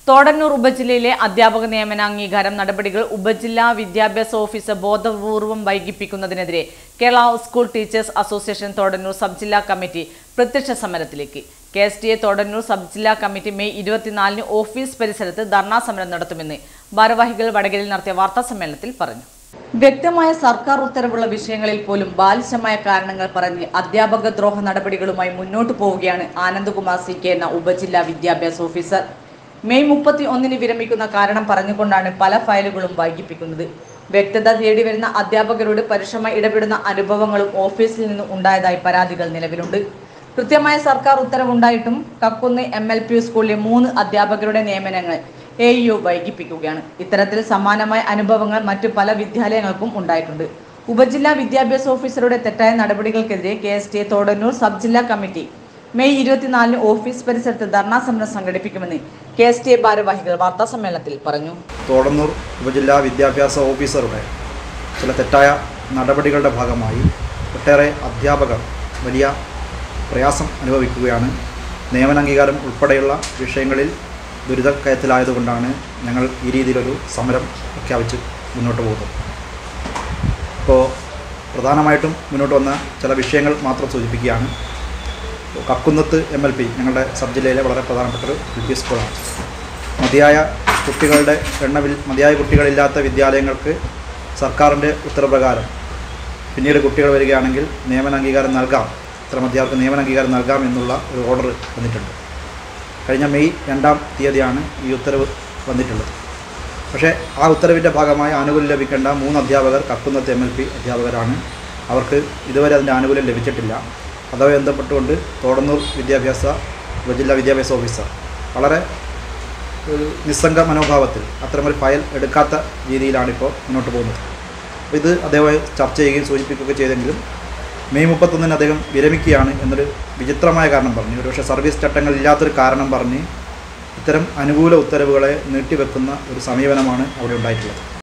തോടന്നൂർ ഉപജില്ലയിലെ അധ്യാപക നിയമന അംഗീകാരം നടപടികൾ ഉപജില്ലാ വിദ്യാഭ്യാസ ഓഫീസർ ബോധപൂർവം വൈകിപ്പിക്കുന്നതിനെതിരെ Kerala school teachers association Thodannur sub ജില്ലാ കമ്മിറ്റി പ്രത്യക്ഷ സമരത്തിലേക്ക് K S T A Thodannur sub ജില്ലാ കമ്മിറ്റി മെയ് ഇരുപത്തിനാലിന് ഓഫീസ് പരിസരത്ത് ധർണാ സമരം നടത്തുമെന്ന് ഭാരവാഹികൾ വടകരയിൽ നടത്തിയ വാർത്താ സമ്മേളനത്തിൽ പറഞ്ഞു വ്യക്തമായ സർക്കാർ ഉത്തരവുള്ള വിഷയങ്ങളിൽ പോലും ബാലിശമായ കാരണങ്ങൾ പറഞ്ഞ് അധ്യാപക ദ്രോഹ നടപടികളുമായി മുന്നോട്ടു പോവുകയാണ് ആനന്ദകുമാർ സി കെ എന്ന ഉപജില്ലാ വിദ്യാഭ്യാസ ഓഫീസർ മെയ് മുപ്പത്തി ഒന്നിന് വിരമിക്കുന്ന കാരണം പറഞ്ഞുകൊണ്ടാണ് പല ഫയലുകളും വൈകിപ്പിക്കുന്നത് വ്യക്തത തേടി വരുന്ന അധ്യാപകരോട് പരുഷമായി ഇടപെടുന്ന അനുഭവങ്ങളും ഓഫീസിൽ നിന്ന് ഉണ്ടായതായി പരാതികൾ നിലവിലുണ്ട് കൃത്യമായ സർക്കാർ ഉത്തരവുണ്ടായിട്ടും കക്കുന്ന് എം എൽ പി സ്കൂളിലെ മൂന്ന് അധ്യാപകരുടെ നിയമനങ്ങൾ എ യു വൈകിപ്പിക്കുകയാണ് ഇത്തരത്തിൽ സമാനമായ അനുഭവങ്ങൾ മറ്റു പല വിദ്യാലയങ്ങൾക്കും ഉണ്ടായിട്ടുണ്ട് ഉപജില്ലാ വിദ്യാഭ്യാസ ഓഫീസറുടെ തെറ്റായ നടപടികൾക്കെതിരെ K S T A Thodannur sub ജില്ലാ കമ്മിറ്റി മെയ് ഇരുപത്തിനാലിന് ഓഫീസ് പരിസരത്ത് ധർണാ സമരം സംഘടിപ്പിക്കുമെന്ന് കെ എസ് ടി എ ഭാരവാഹികൾ വാർത്താ സമ്മേളനത്തിൽ പറഞ്ഞു തോടന്നൂർ ഉപജില്ലാ വിദ്യാഭ്യാസ ഓഫീസറുടെ ചില തെറ്റായ നടപടികളുടെ ഭാഗമായി ഒട്ടേറെ അധ്യാപകർ വലിയ പ്രയാസം അനുഭവിക്കുകയാണ് നിയമനാംഗീകാരം ഉൾപ്പെടെയുള്ള വിഷയങ്ങളിൽ ദുരിതക്കയത്തിലായതുകൊണ്ടാണ് ഞങ്ങൾ ഈ രീതിയിലൊരു സമരം പ്രഖ്യാപിച്ച് മുന്നോട്ട് പോകുന്നത് ഇപ്പോൾ പ്രധാനമായിട്ടും മുന്നോട്ട് വന്ന ചില വിഷയങ്ങൾ മാത്രം സൂചിപ്പിക്കുകയാണ് കക്കുന്നത്ത് എം എൽ പി ഞങ്ങളുടെ സബ് ജില്ലയിലെ വളരെ പ്രധാനപ്പെട്ട ഒരു എൽ പി സ്കൂളാണ് മതിയായ കുട്ടികളുടെ എണ്ണവിൽ മതിയായ കുട്ടികളില്ലാത്ത വിദ്യാലയങ്ങൾക്ക് സർക്കാരിൻ്റെ ഉത്തരപ്രകാരം പിന്നീട് കുട്ടികൾ വരികയാണെങ്കിൽ നിയമന അംഗീകാരം നൽകാം ഇത്തരം അധ്യാപകർക്ക് നിയമന അംഗീകാരം നൽകാം എന്നുള്ള ഒരു ഓർഡർ വന്നിട്ടുണ്ട് കഴിഞ്ഞ മെയ് രണ്ടാം തീയതിയാണ് ഈ ഉത്തരവ് വന്നിട്ടുള്ളത് പക്ഷേ ആ ഉത്തരവിൻ്റെ ഭാഗമായി ആനുകൂല്യം ലഭിക്കേണ്ട മൂന്ന് അധ്യാപകർ കക്കുന്നത്ത് എം എൽ പി അധ്യാപകരാണ് അവർക്ക് ഇതുവരെ അതിൻ്റെ ആനുകൂല്യം ലഭിച്ചിട്ടില്ല അതുമായി ബന്ധപ്പെട്ടുകൊണ്ട് തോടന്നൂർ വിദ്യാഭ്യാസ ഉപജില്ലാ വിദ്യാഭ്യാസ ഓഫീസർ വളരെ ഒരു നിസ്സംഗ മനോഭാവത്തിൽ അത്തരമൊരു ഫയൽ എടുക്കാത്ത രീതിയിലാണിപ്പോൾ മുന്നോട്ട് പോകുന്നത് അപ്പോൾ ഇത് അദ്ദേഹം ചർച്ച ചെയ്യുകയും സൂചിപ്പിക്കുകയൊക്കെ ചെയ്തെങ്കിലും മെയ് മുപ്പത്തൊന്നിന് അദ്ദേഹം വിരമിക്കുകയാണ് എന്നൊരു വിചിത്രമായ കാരണം പറഞ്ഞു ഒരുപക്ഷെ സർവീസ് ചട്ടങ്ങൾ ഇല്ലാത്തൊരു കാരണം പറഞ്ഞ് ഇത്തരം അനുകൂല ഉത്തരവുകളെ നീട്ടിവെക്കുന്ന ഒരു സമീപനമാണ് അവിടെ ഉണ്ടായിട്ടുള്ളത്